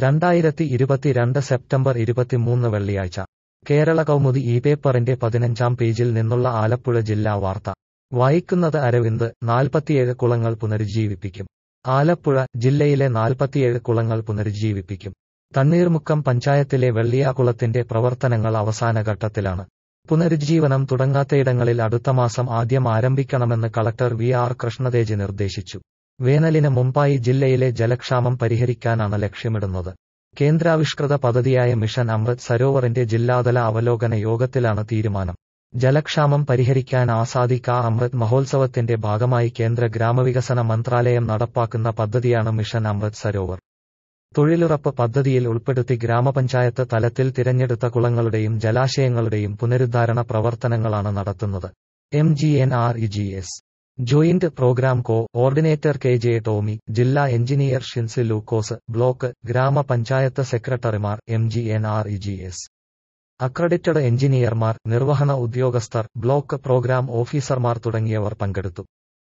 രണ്ടായിരത്തി ഇരുപത്തിരണ്ട് സെപ്റ്റംബർ ഇരുപത്തിമൂന്ന് വെള്ളിയാഴ്ച കേരള കൗമുദി ഈ പേപ്പറിന്റെ പതിനഞ്ചാം പേജിൽ നിന്നുള്ള ആലപ്പുഴ ജില്ലാ വാർത്ത വായിക്കുന്നത് അരവിന്ദ് നാൽപ്പത്തിയേഴ് കുളങ്ങൾ പുനരുജ്ജീവിപ്പിക്കും ആലപ്പുഴ ജില്ലയിലെ നാൽപ്പത്തിയേഴ് കുളങ്ങൾ പുനരുജ്ജീവിപ്പിക്കും തണ്ണീർമുക്കം പഞ്ചായത്തിലെ വെള്ളിയാകുളത്തിന്റെ പ്രവർത്തനങ്ങൾ അവസാന ഘട്ടത്തിലാണ് പുനരുജ്ജീവനം തുടങ്ങാത്തയിടങ്ങളിൽ അടുത്ത മാസം ആദ്യം ആരംഭിക്കണമെന്ന് കളക്ടർ വി ആർ കൃഷ്ണതേജ് നിർദ്ദേശിച്ചു വേനലിന് മുമ്പായി ജില്ലയിലെ ജലക്ഷാമം പരിഹരിക്കാനാണ് ലക്ഷ്യമിടുന്നത് കേന്ദ്രാവിഷ്കൃത പദ്ധതിയായ മിഷൻ അമൃത് സരോവറിന്റെ ജില്ലാതല അവലോകന യോഗത്തിലാണ് തീരുമാനം ജലക്ഷാമം പരിഹരിക്കാൻ ആസാദി കാ അമൃത് മഹോത്സവത്തിന്റെ ഭാഗമായി കേന്ദ്ര ഗ്രാമവികസന മന്ത്രാലയം നടപ്പാക്കുന്ന പദ്ധതിയാണ് മിഷൻ അമൃത് സരോവർ തൊഴിലുറപ്പ് പദ്ധതിയിൽ ഉൾപ്പെടുത്തി ഗ്രാമപഞ്ചായത്ത് തലത്തിൽ തിരഞ്ഞെടുത്ത കുളങ്ങളുടെയും ജലാശയങ്ങളുടെയും പുനരുദ്ധാരണ പ്രവർത്തനങ്ങളാണ് നടത്തുന്നത് M G N R E G S joint programme coordinator K J Tomy ജില്ലാ എഞ്ചിനീയർ ഷിൻസി ലൂക്കോസ് ബ്ലോക്ക് ഗ്രാമപഞ്ചായത്ത് സെക്രട്ടറിമാർ M G N R E G S accredited എഞ്ചിനീയർമാർ നിർവഹണ ഉദ്യോഗസ്ഥർ ബ്ലോക്ക് പ്രോഗ്രാം ഓഫീസർമാർ തുടങ്ങിയവർ പങ്കെടുത്തു